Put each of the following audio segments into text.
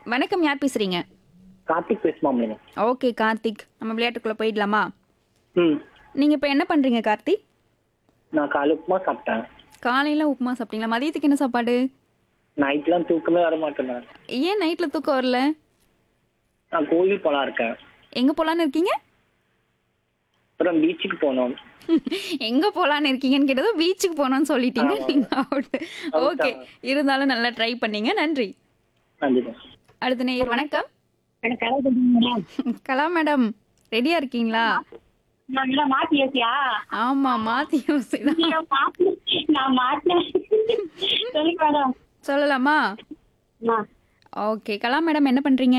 வணக்கம் யார் பேசுறீங்க கார்த்திக் பேசுமா மேடம் ஓகே கார்த்திக் நம்ம விளையாட்டுக்குள்ள போயிடலாமா ம் நீங்க இப்போ என்ன பண்றீங்க கார்த்திக் நான் காலை உப்புமா சாப்பிட்டேன் காலையில உப்புமா சாப்பிட்டீங்களா மதியத்துக்கு என்ன சாப்பாடு நைட்லாம் தூக்கமே வர மாட்டேன் நான். ஏன் நைட்ல தூக்கம் வரல நான் கோயில் போலாம் இருக்கேன் எங்க போலான்னு இருக்கீங்க அப்புறம் பீச்சுக்கு போனோம் எங்க போலான்னு இருக்கீங்கன்னு கேட்டதும் பீச்சுக்கு போனோம்னு சொல்லிட்டீங்க நீங்க அவுட் ஓகே இருந்தாலும் நல்லா ட்ரை பண்ணீங்க நன்றி நன்றி அடுத்த நேயர் வணக்கம் எனக்கு கதை தெரியுங்களா? கலா மேடம் ரெடியா இருக்கீங்களா நான் நல்லா மாத்தி ஏசியா ஆமா மாத்தி யோசிதான் நான் மாத்தி- நான் மாத்தினேன் சொல்லுங்க மேடம் சொல்லலாமா ஓகே கலா மேடம் என்ன பண்றீங்க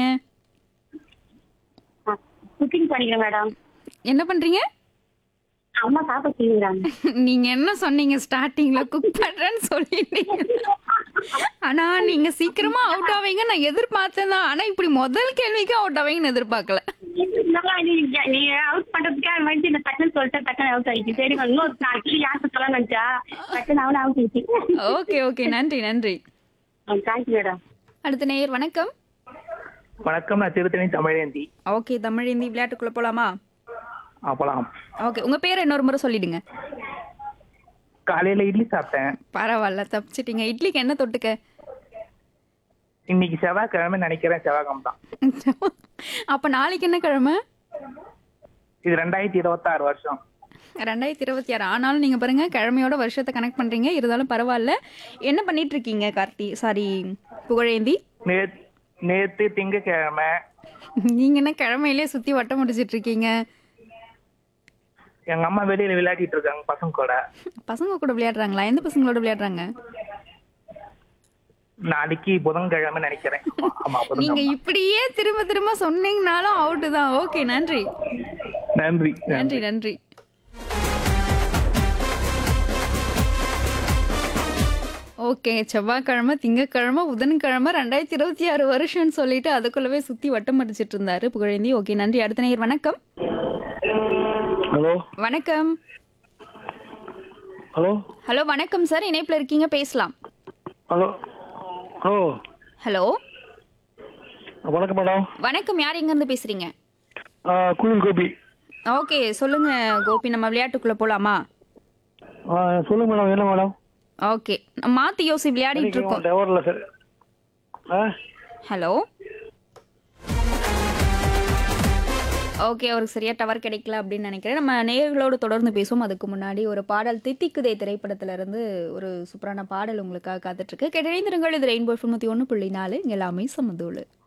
குக்கிங் பண்ணிக்கிறேன் மேடம் என்ன பண்றீங்க அம்மா சாப்பிட செய்யுறாங்க நீங்க என்ன சொன்னீங்க ஸ்டார்டிங்ல குக் பண்றேன்னு சொல்லிட்டீங்க ஆனா நீங்க சீக்கிரமா அவுட் ஆவீங்க நான் எதிர்பார்த்தேன் தான் ஆனா இப்படி முதல் கேள்விக்கு அவுட் ஆவீங்கன்னு எதிர்பார்க்கல நல்லா நீங்க நீ அவுட் பண்றதுக்கே வந்து இந்த டக்குன்னு சொல்லிட்டு டக்குன்னு அவுட் ஆயிடுச்சு சரி இன்னொரு நாளைக்கு யார் சொல்லலாம் நினைச்சா டக்குன்னு அவனை அவுட் ஆயிடுச்சு ஓகே ஓகே நன்றி நன்றி தேங்க்யூ மேடம் அடுத்த நேயர் வணக்கம் வணக்கம் நான் திருத்தணி தமிழேந்தி ஓகே தமிழ் இந்தி விளையாட்டுக்குள்ள போலாமா அப்பலாம் ஓகே உங்க பேர் இன்னொரு முறை சொல்லிடுங்க காலையில இட்லி சாப்பிட்டேன் பரவாயில்ல தப்பிச்சிட்டீங்க இட்லிக்கு என்ன தொட்டுக்க இன்னைக்கு செவ்வாய்க்கிழமை நினைக்கிறேன் செவ்வாய்க்கிழமை தான் அப்ப நாளைக்கு என்ன கிழமை இது ரெண்டாயிரத்தி இருபத்தாறு வருஷம் ரெண்டாயிரத்தி இருபத்தி ஆறு ஆனாலும் நீங்க பாருங்க கிழமையோட வருஷத்தை கனெக்ட் பண்றீங்க இருந்தாலும் பரவாயில்ல என்ன பண்ணிட்டு இருக்கீங்க கார்த்தி சாரி புகழேந்தி நே நேத்து திங்கக்கிழமை நீங்க என்ன கிழமையிலே சுத்தி வட்டம் முடிச்சிட்டு இருக்கீங்க எங்க அம்மா வெளியில விளையாடிட்டு இருக்காங்க பசங்க கூட பசங்க கூட விளையாடுறாங்களா எந்த பசங்களோட விளையாடுறாங்க நாளைக்கு புதன்கிழமை நினைக்கிறேன் ஆமா நீங்க புதன்கிழமை இப்படியே திரும்ப திரும்ப சொன்னீங்கனாலும் அவுட்டு தான் ஓகே நன்றி நன்றி நன்றி நன்றி ஓகே செவ்வாய்க்கிழமை திங்கக்கிழமை புதன்கிழமை ரெண்டாயிரத்தி இருபத்தி ஆறு வருஷம்னு சொல்லிட்டு அதுக்குள்ளவே சுத்தி வட்டம் அடிச்சிட்டு இருந்தாரு புகழேந்தி ஓகே நன்றி அடுத்த நேயர் வணக்கம் ஹலோ வணக்கம் ஹலோ ஹலோ வணக்கம் சார் இணைப்புல இருக்கீங்க பேசலாம் ஹலோ ஹலோ ஹலோ வணக்கம் மேடம் வணக்கம் யார் எங்க இருந்து பேசுறீங்க குளிர் கோபி ஓகே சொல்லுங்க கோபி நம்ம விளையாட்டுக்குள்ள போலாமா சொல்லுங்க மேடம் என்ன மேடம் ஓகே மாத்தி யோசி விளையாடிட்டு இருக்கோம் டவர்ல சார் ஆ ஹலோ ஓகே அவருக்கு சரியா டவர் கிடைக்கல அப்படின்னு நினைக்கிறேன் நம்ம நேயர்களோடு தொடர்ந்து பேசுவோம் அதுக்கு முன்னாடி ஒரு பாடல் தித்திக்குதே திரைப்படத்துல இருந்து ஒரு சூப்பரான பாடல் உங்களுக்காக காத்துட்டு இருக்கு கேட்டிருங்கள் இது ரெயின்போ தொண்ணூத்தி ஒன்று புள்ளி நாலு இங்க எல்லாமே சமதூளு